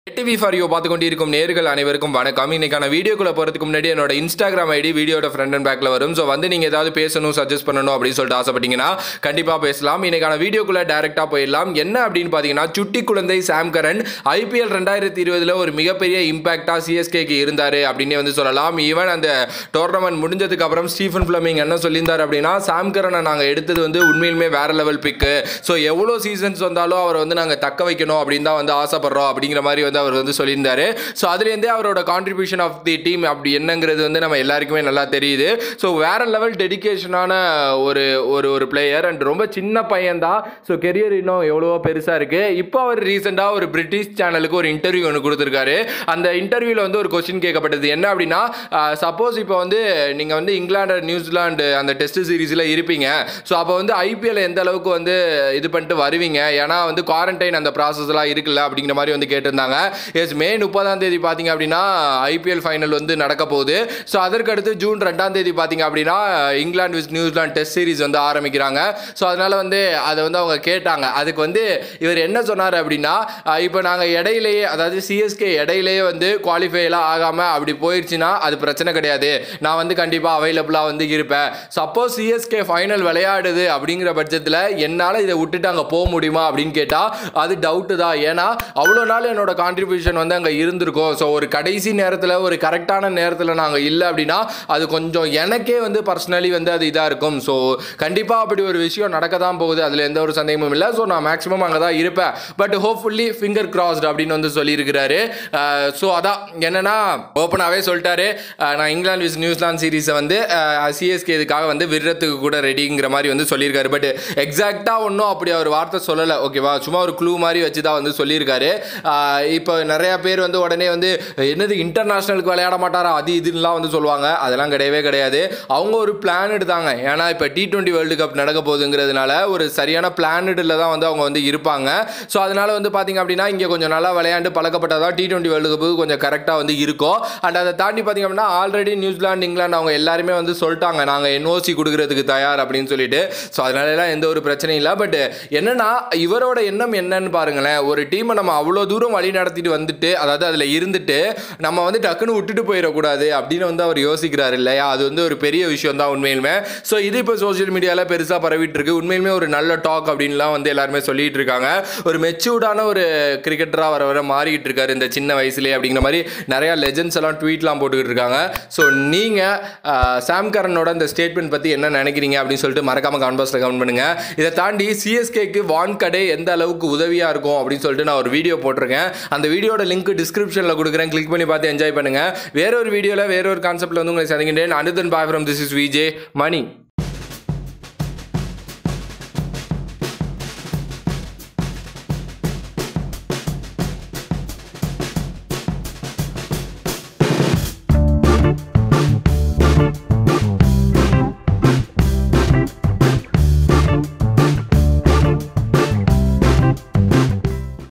TV for you பார்த்து கொண்டிருக்கும் நேர்கள் அனைவருக்கும் வணக்கம் இன்னைக்கான வீடியோக்குள்ள போறதுக்கு முன்னாடி என்னோட இன்ஸ்டாகிராம் ஐடி வீடியோட ஃப்ரண்ட் அண்ட் பேக்ல வரும் ஸோ வந்து நீங்க ஏதாவது பேசணும் சஜஸ்ட் பண்ணணும் அப்படின்னு சொல்லிட்டு ஆசைப்பட்டீங்கன்னா கண்டிப்பா பேசலாம் இன்னைக்கான வீடியோக்குள்ள டைரக்டா போயிடலாம் என்ன அப்படின்னு பாத்தீங்கன்னா சுட்டி குழந்தை சாம் கரன் ஐபிஎல் ரெண்டாயிரத்தி இருபதுல ஒரு மிகப்பெரிய இம்பாக்டா சிஎஸ்கேக்கு இருந்தாரு அப்படின்னு வந்து சொல்லலாம் ஈவன் அந்த டோர்னமெண்ட் முடிஞ்சதுக்கு அப்புறம் ஸ்டீஃபன் ஃபிளமிங் என்ன சொல்லியிருந்தார் அப்படின்னா சாம் கரனை நாங்க எடுத்தது வந்து உண்மையிலுமே வேற லெவல் பிக்கு ஸோ எவ்வளோ சீசன்ஸ் வந்தாலும் அவரை வந்து நாங்கள் தக்க வைக்கணும் அப்படின்னு தான் வந்து ஆசைப்படுறோம் அப்படிங்கிற மாதிரி வந்து அவர் வந்து சொல்லியிருந்தாரு ஸோ அதுலேருந்தே அவரோட கான்ட்ரிபியூஷன் ஆஃப் தி டீம் அப்படி என்னங்கிறது வந்து நம்ம எல்லாருக்குமே நல்லா தெரியுது ஸோ வேற லெவல் டெடிகேஷனான ஒரு ஒரு ஒரு பிளேயர் அண்ட் ரொம்ப சின்ன பையன் தான் ஸோ கெரியர் இன்னும் எவ்வளவோ பெருசாக இருக்கு இப்போ அவர் ரீசெண்டாக ஒரு பிரிட்டிஷ் சேனலுக்கு ஒரு இன்டர்வியூ ஒன்று கொடுத்துருக்காரு அந்த இன்டர்வியூவில் வந்து ஒரு கொஸ்டின் கேட்கப்பட்டது என்ன அப்படின்னா சப்போஸ் இப்போ வந்து நீங்கள் வந்து இங்கிலாந்து நியூசிலாந்து அந்த டெஸ்ட் சீரீஸில் இருப்பீங்க ஸோ அப்போ வந்து ஐபிஎல் எந்த அளவுக்கு வந்து இது பண்ணிட்டு வருவீங்க ஏன்னா வந்து குவாரண்டைன் அந்த ப்ராசஸ்லாம் இருக்குல்ல அப்படிங்கிற மாதிரி வந்து கேட்டிருந்தாங்க எஸ் மே முப்பதாம் தேதி பார்த்தீங்க அப்படின்னா ஐபிஎல் ஃபைனல் வந்து நடக்க போகுது ஸோ அதற்கடுத்து ஜூன் ரெண்டாம் தேதி பார்த்தீங்க அப்படின்னா England with New Zealand test series வந்து ஆரம்பிக்கிறாங்க ஸோ அதனால வந்து அதை வந்து அவங்க கேட்டாங்க அதுக்கு வந்து இவர் என்ன சொன்னார் அப்படின்னா அஹ், இப்போ நாங்கள் இடையிலேயே அதாவது சிஎஸ்கே இடையிலேயே வந்து குவாலிஃபைலாம் ஆகாமல் அப்படி போயிடுச்சுன்னா அது பிரச்சனை கிடையாது நான் வந்து கண்டிப்பாக அவைலபிளாக வந்து இருப்பேன் சப்போஸ் சிஎஸ்கே ஃபைனல் விளையாடுது அப்படிங்கிற பட்சத்தில் என்னால் இதை விட்டுட்டு அங்கே போக முடியுமா அப்படின்னு கேட்டால் அது டவுட்டு தான் ஏன்னா அவ்வளோ நாள் என்னோட கான்ட்ரிபியூஷன் வந்து அங்கே இருந்திருக்கும் ஸோ ஒரு கடைசி நேரத்தில் ஒரு கரெக்டான நேரத்தில் நாங்கள் இல்லை அப்படின்னா அது கொஞ்சம் எனக்கே வந்து பர்சனலி வந்து அது இதாக இருக்கும் ஸோ கண்டிப்பாக அப்படி ஒரு விஷயம் நடக்க தான் போகுது அதில் எந்த ஒரு சந்தேகமும் இல்லை ஸோ நான் மேக்ஸிமம் அங்கே தான் இருப்பேன் பட் ஹோப்ஃபுல்லி ஃபிங்கர் கிராஸ்ட் அப்படின்னு வந்து சொல்லியிருக்கிறாரு ஸோ அதான் என்னன்னா ஓப்பனாகவே சொல்லிட்டாரு அஹ், நான் இங்கிலாந்து விஸ் நியூசிலாந்து சீரீஸை வந்து சிஎஸ்கே இதுக்காக வந்து விடுறதுக்கு கூட ரெடிங்கிற மாதிரி வந்து சொல்லியிருக்காரு பட் எக்ஸாக்டாக ஒன்றும் அப்படி அவர் வார்த்தை சொல்லலை ஓகேவா சும்மா ஒரு க்ளூ மாதிரி வச்சு தான் வந்து சொல்லியிருக்காரு அஹ், இப்போ நிறைய பேர் வந்து உடனே வந்து என்னது இன்டர்நேஷ்னலுக்கு விளையாட மாட்டாரா அது இதுலாம் வந்து சொல்லுவாங்க அதெல்லாம் கிடையவே கிடையாது அவங்க ஒரு பிளான் எடுத்தாங்க ஏன்னா இப்போ டி டுவெண்ட்டி வேர்ல்டு கப் நடக்க போகுதுங்கிறதுனால ஒரு சரியான பிளானடில் தான் வந்து அவங்க வந்து இருப்பாங்க ஸோ அதனால வந்து பார்த்தீங்க அப்படின்னா இங்கே கொஞ்சம் நல்லா விளையாண்டு பழக்கப்பட்டதான் டி டுவெண்ட்டி வேர்ல்டு கப்பு கொஞ்சம் கரெக்டாக வந்து இருக்கும் அண்ட் அதை தாண்டி பார்த்தீங்க அப்படின்னா ஆல்ரெடி நியூசிலாந்து இங்கிலாந்து அவங்க எல்லாருமே வந்து சொல்லிட்டாங்க நாங்கள் என்ஓசி கொடுக்கறதுக்கு தயார் அப்படின்னு சொல்லிட்டு ஸோ அதனாலலாம் எந்த ஒரு பிரச்சனையும் இல்லை பட் என்னன்னா இவரோட எண்ணம் என்னன்னு பாருங்களேன் ஒரு டீமை நம்ம அவ்வளோ தூரம் வழி நடத்திட்டு வந்துட்டு அதாவது அதில் இருந்துட்டு நம்ம வந்து டக்குன்னு விட்டுட்டு போயிடக்கூடாது அப்படின்னு வந்து அவர் யோசிக்கிறார் இல்லையா அது வந்து ஒரு பெரிய விஷயம் தான் உண்மையிலுமே ஸோ இது இப்போ சோஷியல் மீடியாவில் பெருசாக பரவிட்டு இருக்கு உண்மையிலுமே ஒரு நல்ல டாக் அப்படின்லாம் வந்து எல்லாருமே சொல்லிட்டு இருக்காங்க ஒரு மெச்சூர்டான ஒரு கிரிக்கெட்டராக வர வர மாறிக்கிட்டு இருக்காரு இந்த சின்ன வயசுலேயே அப்படிங்கிற மாதிரி நிறையா லெஜண்ட்ஸ் எல்லாம் ட்வீட்லாம் போட்டுக்கிட்டு இருக்காங்க ஸோ நீங்கள் சாம் கரனோட இந்த ஸ்டேட்மெண்ட் பற்றி என்ன நினைக்கிறீங்க அப்படின்னு சொல்லிட்டு மறக்காம கமெண்ட் பாக்ஸில் கமெண்ட் பண்ணுங்க இதை தாண்டி சிஎஸ்கேக்கு வான்கடை எந்த அளவுக்கு உதவியாக இருக்கும் அப்படின்னு சொல்லிட்டு நான் ஒரு வீடியோ போட்டிருக்கேன் அந்த வீடியோட லிங்க் டிஸ்கிரிப்ஷனில் கொடுக்குறேன் கிளிக் பண்ணி பார்த்து என்ஜாய் பண்ணுங்க வேற ஒரு வீடியோவில் வேற ஒரு கான்செப்ட்ல வந்து உங்களை சந்திக்கின்றேன் Anuthan bye from this is VJ money